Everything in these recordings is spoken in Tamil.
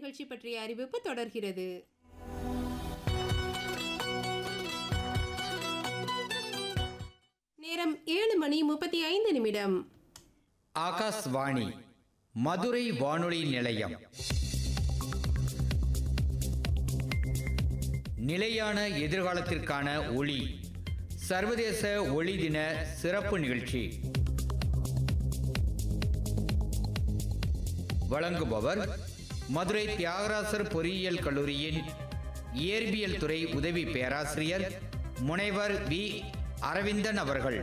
நிகழ்ச்சி பற்றிய அறிவிப்பு தொடர்கிறது நேரம் ஏழு மணி முப்பத்தி ஐந்து நிமிடம் ஆகாஷ்வாணி மதுரை வானொலி நிலையம் நிலையான எதிர்காலத்திற்கான ஒளி சர்வதேச ஒளி தின சிறப்பு நிகழ்ச்சி வழங்குபவர் மதுரை தியாகராசர் பொறியியல் கல்லூரியின் இயற்பியல் துறை உதவி பேராசிரியர் முனைவர் வி அரவிந்தன் அவர்கள்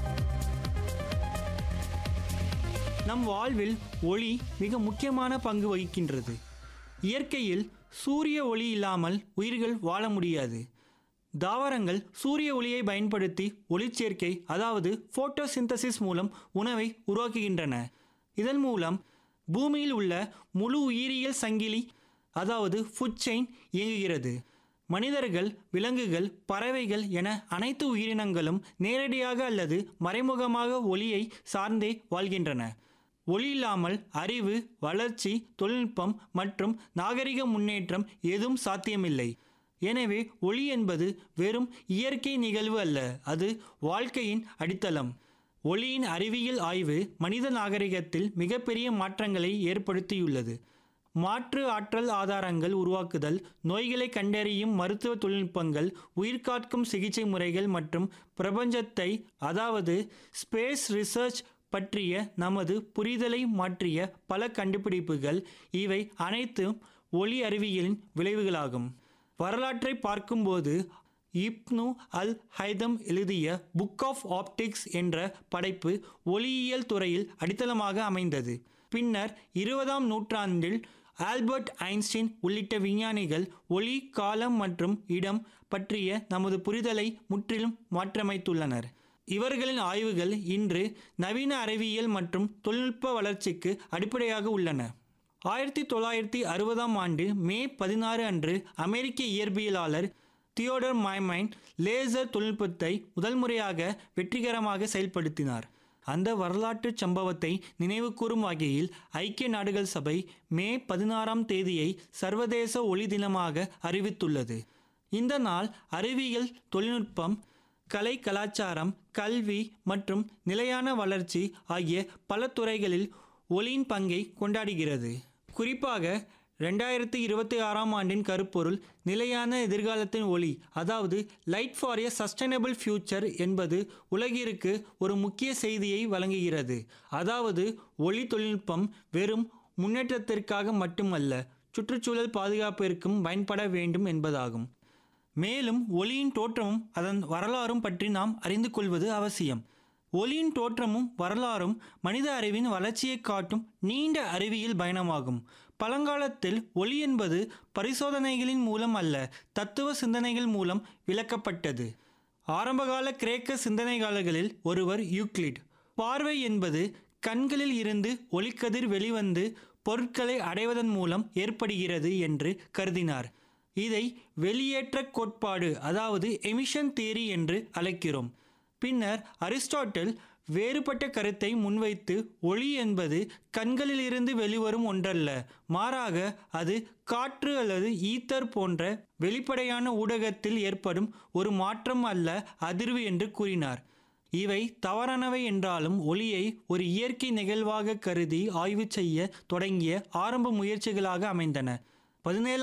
நம் வாழ்வில் ஒளி மிக முக்கியமான பங்கு வகிக்கின்றது இயற்கையில் சூரிய ஒளி இல்லாமல் உயிர்கள் வாழ முடியாது தாவரங்கள் சூரிய ஒளியை பயன்படுத்தி ஒளிச்சேர்க்கை அதாவது போட்டோசிந்தசிஸ் மூலம் உணவை உருவாக்குகின்றன இதன் மூலம் பூமியில் உள்ள முழு உயிரியல் சங்கிலி அதாவது ஃபுட் செயின் இயங்குகிறது மனிதர்கள் விலங்குகள் பறவைகள் என அனைத்து உயிரினங்களும் நேரடியாக அல்லது மறைமுகமாக ஒளியை சார்ந்தே வாழ்கின்றன ஒளி இல்லாமல் அறிவு வளர்ச்சி தொழில்நுட்பம் மற்றும் நாகரிக முன்னேற்றம் எதுவும் சாத்தியமில்லை எனவே ஒளி என்பது வெறும் இயற்கை நிகழ்வு அல்ல அது வாழ்க்கையின் அடித்தளம் ஒளியின் அறிவியல் ஆய்வு மனித நாகரிகத்தில் மிகப்பெரிய மாற்றங்களை ஏற்படுத்தியுள்ளது மாற்று ஆற்றல் ஆதாரங்கள் உருவாக்குதல் நோய்களை கண்டறியும் மருத்துவ தொழில்நுட்பங்கள் உயிர்காக்கும் சிகிச்சை முறைகள் மற்றும் பிரபஞ்சத்தை அதாவது ஸ்பேஸ் ரிசர்ச் பற்றிய நமது புரிதலை மாற்றிய பல கண்டுபிடிப்புகள் இவை அனைத்தும் ஒளி அறிவியலின் விளைவுகளாகும் வரலாற்றை பார்க்கும்போது இப்னு அல் ஹைதம் எழுதிய புக் ஆஃப் ஆப்டிக்ஸ் என்ற படைப்பு ஒளியியல் துறையில் அடித்தளமாக அமைந்தது பின்னர் இருபதாம் நூற்றாண்டில் ஆல்பர்ட் ஐன்ஸ்டீன் உள்ளிட்ட விஞ்ஞானிகள் ஒளி காலம் மற்றும் இடம் பற்றிய நமது புரிதலை முற்றிலும் மாற்றியமைத்துள்ளனர் இவர்களின் ஆய்வுகள் இன்று நவீன அறிவியல் மற்றும் தொழில்நுட்ப வளர்ச்சிக்கு அடிப்படையாக உள்ளன ஆயிரத்தி தொள்ளாயிரத்தி அறுபதாம் ஆண்டு மே பதினாறு அன்று அமெரிக்க இயற்பியலாளர் தியோடர் மைமைன் லேசர் தொழில்நுட்பத்தை முதல் முறையாக வெற்றிகரமாக செயல்படுத்தினார் அந்த வரலாற்று சம்பவத்தை நினைவுகூரும் வகையில் ஐக்கிய நாடுகள் சபை மே பதினாறாம் தேதியை சர்வதேச ஒளி தினமாக அறிவித்துள்ளது இந்த நாள் அறிவியல் தொழில்நுட்பம் கலை கலாச்சாரம் கல்வி மற்றும் நிலையான வளர்ச்சி ஆகிய பல துறைகளில் ஒளியின் பங்கை கொண்டாடுகிறது குறிப்பாக ரெண்டாயிரத்தி இருபத்தி ஆறாம் ஆண்டின் கருப்பொருள் நிலையான எதிர்காலத்தின் ஒளி அதாவது light for a sustainable future என்பது உலகிற்கு ஒரு முக்கிய செய்தியை வழங்குகிறது அதாவது ஒளி தொழில்நுட்பம் வெறும் முன்னேற்றத்திற்காக மட்டுமல்ல சுற்றுச்சூழல் பாதுகாப்பிற்கும் பயன்பட வேண்டும் என்பதாகும் மேலும் ஒளியின் தோற்றமும் அதன் வரலாறும் பற்றி நாம் அறிந்து கொள்வது அவசியம் ஒளியின் தோற்றமும் வரலாறும் மனித அறிவின் வளர்ச்சியை காட்டும் நீண்ட அறிவியல் பயணமாகும் பழங்காலத்தில் ஒளி என்பது பரிசோதனைகளின் மூலம் அல்ல தத்துவ சிந்தனைகள் மூலம் விளக்கப்பட்டது ஆரம்பகால கிரேக்க சிந்தனைகாலர்களில் ஒருவர் யூக்ளிட் பார்வை என்பது கண்களில் இருந்து ஒளிக்கதிர் வெளிவந்து பொருட்களை அடைவதன் மூலம் ஏற்படுகிறது என்று கருதினார் இதை வெளியேற்ற கோட்பாடு அதாவது எமிஷன் தியரி என்று அழைக்கிறோம் பின்னர் அரிஸ்டாட்டில் வேறுபட்ட கருத்தை முன்வைத்து ஒளி என்பது கண்களிலிருந்து வெளிவரும் ஒன்றல்ல மாறாக அது காற்று அல்லது ஈத்தர் போன்ற வெளிப்படையான ஊடகத்தில் ஏற்படும் ஒரு மாற்றம் அல்ல அதிர்வு என்று கூறினார் இவை தவறானவை என்றாலும் ஒளியை ஒரு இயற்கை நிகழ்வாக கருதி ஆய்வு செய்ய தொடங்கிய ஆரம்ப முயற்சிகளாக அமைந்தன பதினேழாம்